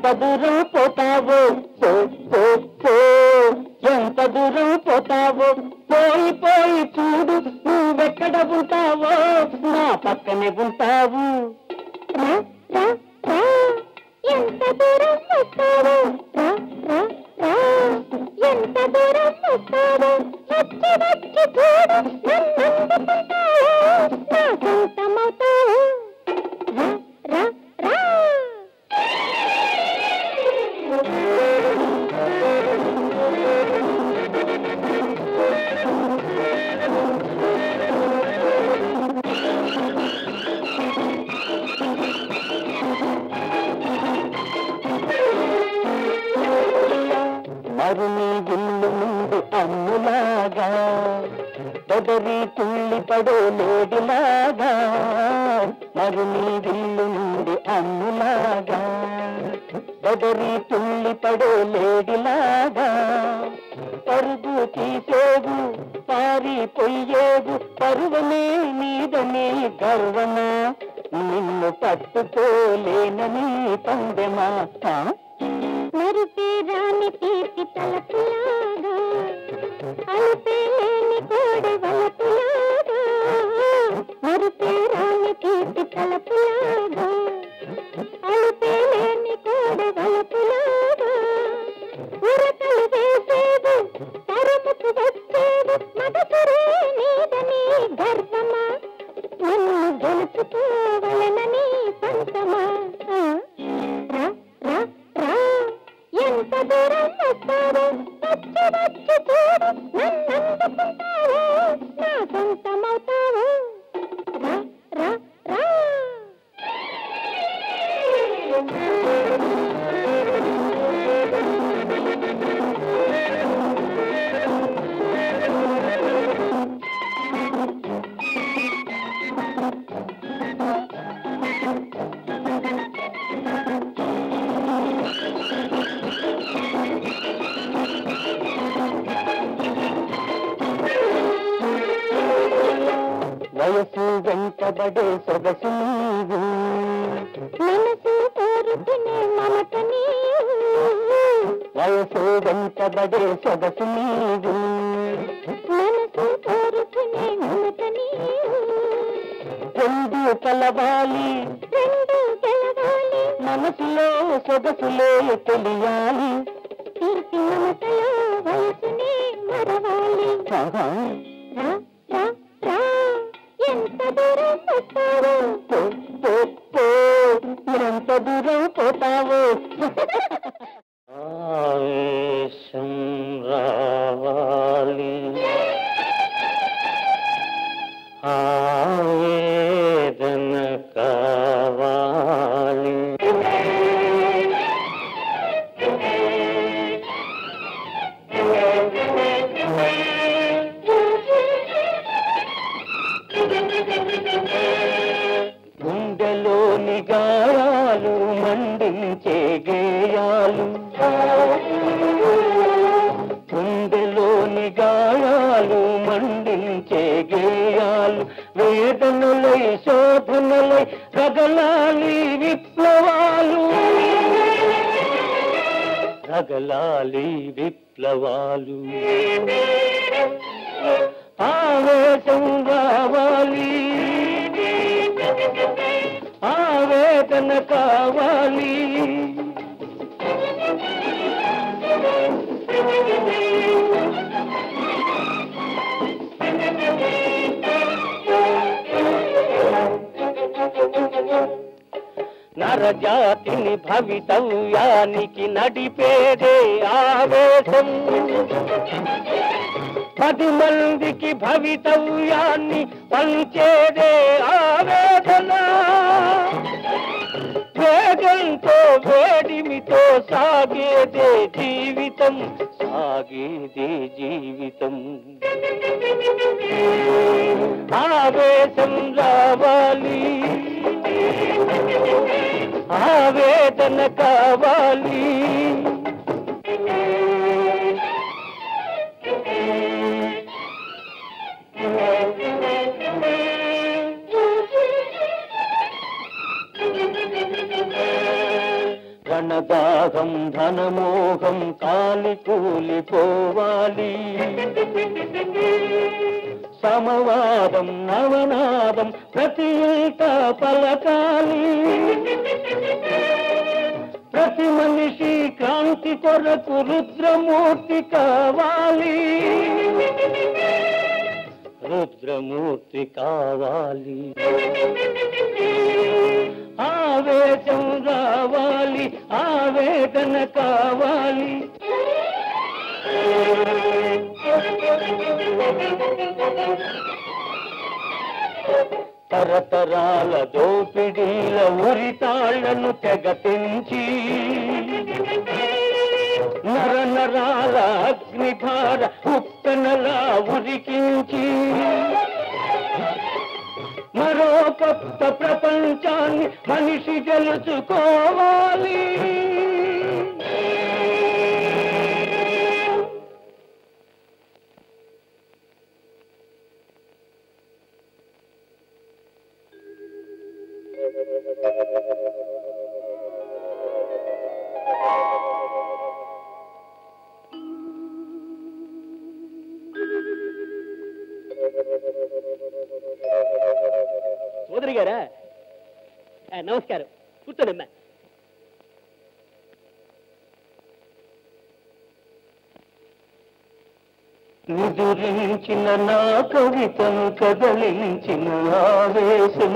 దూరం పోతావో పో పో పో ఎంత దూరం పోతావో పోయి పోయి చూడు నువ్వెక్కడ ఉంటావో నా పక్కనే ఉంటావు రా రా రా ఎంత దూరం వస్తావో రా రా రా ఎంత దూరం వస్తావో వచ్చి వచ్చి చూడు నన్నందుకుంటావో నా సొంతమవుతావో రా రా రా మరుని విల్లు ముందు అమ్ములాగా బెదరి తుళ్ళి పడే లేడిలాగా మరుని విల్లు నుండి అమ్ములాగా బెదరి తుళ్ళి పడే లేడిలాగా పరుగు తీసేవు పారిపోయేవు పరువమే మీదనే గర్వమా నిన్ను పట్టుకోలేనని పందెమా ఆ? మరుపే రాని తీపి తలపులాగా అలుపే లేని కోడి వలపులాగా మరుపే రాని తీపి తలపులాగా అలుపే లేని కోడి వలపులాగా ఉరకలు వేసేవు తరముకు వచ్చేవు మగసురే నీదని గర్వమా నన్ను గెలుచుకోవలనని పంతమా ఆ? రా రా రా ఎంత దూరం వస్తావో వచ్చి వచ్చి చూడు నన్నందుకుంటావో నా సొంతమవుతావో రా రా రా వయసు వెంటబడే సొగసు నీవు మనసు కోరుకునే మమత నీవు వయసు వెంటబడే సొగసు నీవు మనసు కోరుకునే మమత నీవు రెండు కలవాలి రెండు గెలవాలి మనసులో సొగసులే తెలియాలి తీర్చి మమతలో వయసునే మరవాలి ఆహా. రా రా రా ఎంత దూరం వస్తావో పో, పో, పో. ఎంత దూరం పోతావో ఆవేశం రావాలి ఆవేదన కావాలి గుండెలోని గాయాలు మండించే గేయాలు గుండెలోని గాయాలు మండించే గేయాలు వేదనలై శోధనలై రగలాలి విప్లవాలు రగలాలి విప్లవాలు ఆవేశం రావాలి ఆవేదన కావాలి నరజాతిని భవితవ్యానికి నడిపేదే ఆవేశం పది మందికి భవితవ్యాన్ని పంచేదే ఆవేదన వేగంతో వేడిమితో సాగేదే జీవితం సాగేదే జీవితం ఆవేశం రావాలి ఆవేదన కావాలి ప్రాణదాహం ధనమోహం కాలి కూలిపోవాలి సమవాదం నవనాదం ప్రతి ఇంట పలకాలి ప్రతి మనిషి క్రాంతి కొరకు రుద్రమూర్తి కావాలి రుద్రమూర్తి కావాలి ఆవేశం రావాలి ఆవేదన కావాలి తరతరాల దోపిడీల ఉరితాళ్లను తెగతించి నర నరాల అగ్నిభార ఉప్పెనలా ఉరికించి మరో కొత్త ప్రపంచాన్ని మనిషి గెలుచుకోవాలి సోదరి గారా ఆ, నమస్కారం కూర్చోనమ్మా నిదురించిన నా కవితను కదలించిన ఆవేశం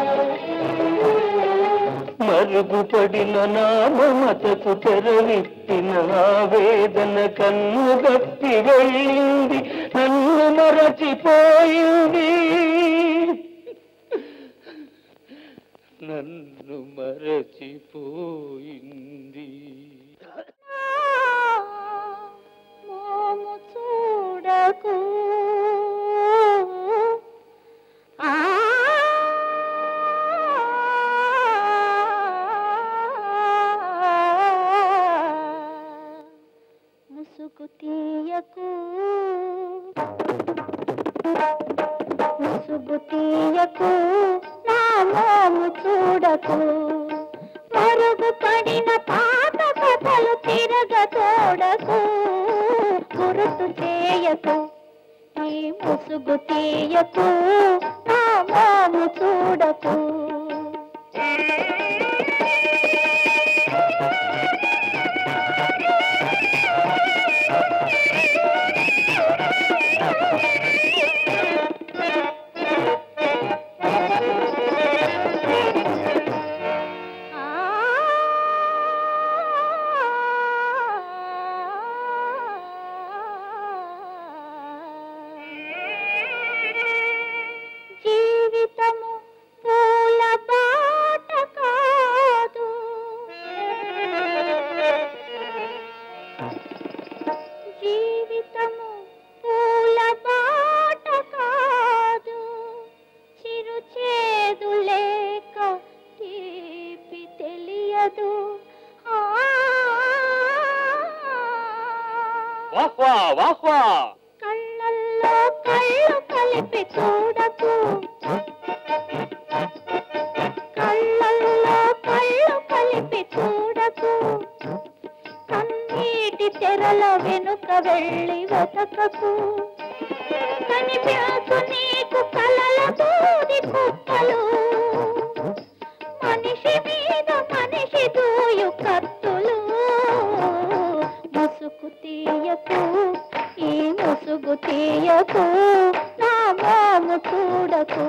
మరుగుపడిన నా మమతకు తెరవిప్పిన ఆవేదన కన్ను గప్పి వెళ్ళింది నన్ను మరచిపోయింది నన్ను మరచిపోయింది మోము చూడకు ఆ ముసుగు తీయకు ముసుగు తీయకు నా మోము చూడకు మరుగు పడిన పాత కథలు తిరగ తోడకు గురుతు చేయకు ఈ ముసుగు తీయకు నా మోము చూడకు జీవితము పూల బాట కాదు జీవితము పూల బాట కాదు చిరు చేదు లేక తీపి తెలియదు ఆ వాహ్వా వాహ్వా కళ్ళల్లో కళ్ళు కలిపి చూడకు కళ్ళల్లో కళ్ళు కలిపి చూడకు కన్నీటి తెరల వెనుక వెళ్ళి వెతకకు కనిపించు నీకు కలల దూది కుప్పలు మనిషి మీద మనిషి దూయు కత్తులు ముసుగు తీయకు ఈ ముసుగు తీయకు నా మోము చూడకు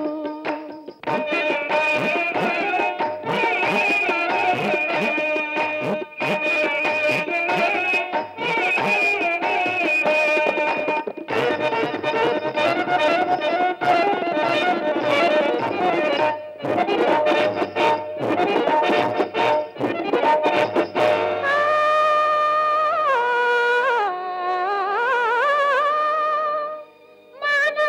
మానవ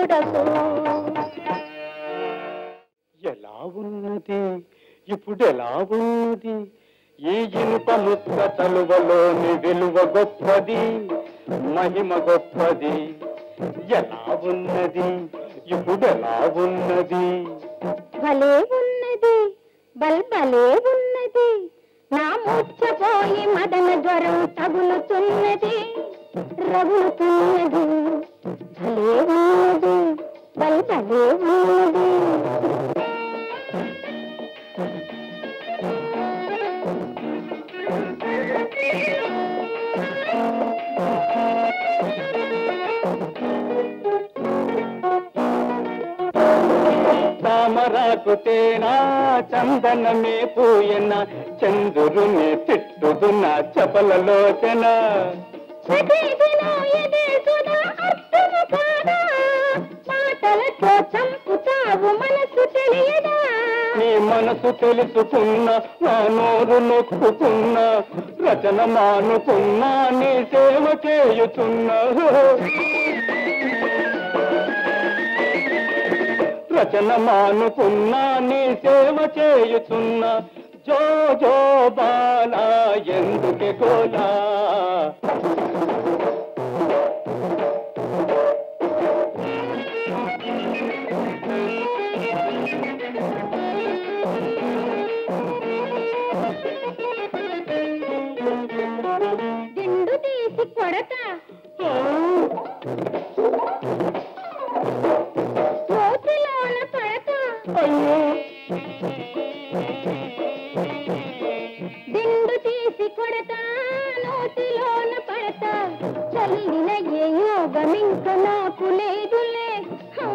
చూడకు ఎలా ఉన్నది ఇప్పుడు ఎలా ఉన్నది ఈ ఇనుప ముక్క తలువలోని విలువ గొప్పది మహిమ గొప్పది ఎలా ఉన్నది ఇప్పుడు ఎలా ఉన్నది భలే ఉన్నది బల్ భలే ఉన్నది నా మూర్చపోయి మదన జ్వరం తగులుతున్నది రగులుతున్నది భలే ఉన్నది బల్ భలే ఉన్నది తామరాకు తేనా చందనమే పూయన చంద్రుని తిట్టుదున్న చపలలోచన చదివినా ఎదేసునా అర్థము కాదా మాటలతో చంపుతావు మనసు తెలియదా నీ మనసు తెలుసుకున్నా నా నోరు నొక్కుకున్నా రచన మానుకున్నా నీ సేవ చేయుతున్నా రచన మానుకున్నా నీ సేవ చేయుతున్నా జో జో బాలా ఎందుకే గోలా దిండు తీసి కొడతా కోతిలోన పడతా అయ్యో దిండు తీసి కొడతా నోటిలోన పడతా చల్లిన ఏ యోగమింక నాకు లేదులే హా.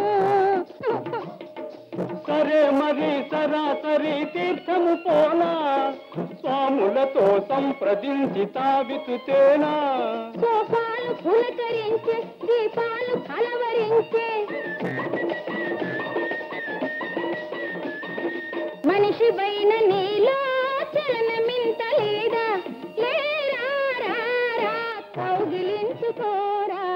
సరే మరి సరాసరి తీర్థము పోనా స్వాములతో సంప్రదించి తావితుతేనా సోపాలు పులకరించే దీపాలు కలవరించే మనిషి పైన నీలో చలనమింత లేదా లేరా రా, రా, కౌగిలించుకోరా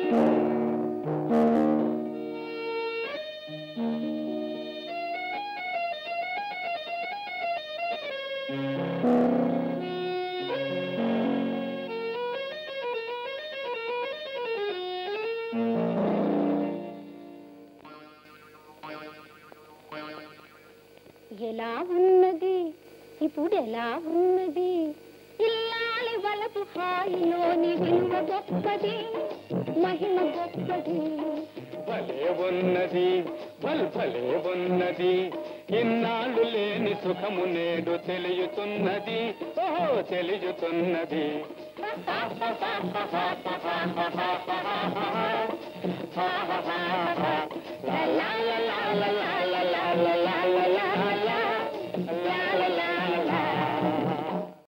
ఎలా ఉన్నది ఇప్పుడు ఎలా ఉన్నది ఇల్లాలి వలపు హాయిలోని విలువ గొప్పది మహిమ గొప్పది భలే ఉన్నది బల్ భలే ఉన్నది ఇన్నాళ్ళు లేని సుఖము నేడు తెలియుతున్నది ఓహో తెలియుతున్నది లా లా లా లా లా లా లా లా లా లా.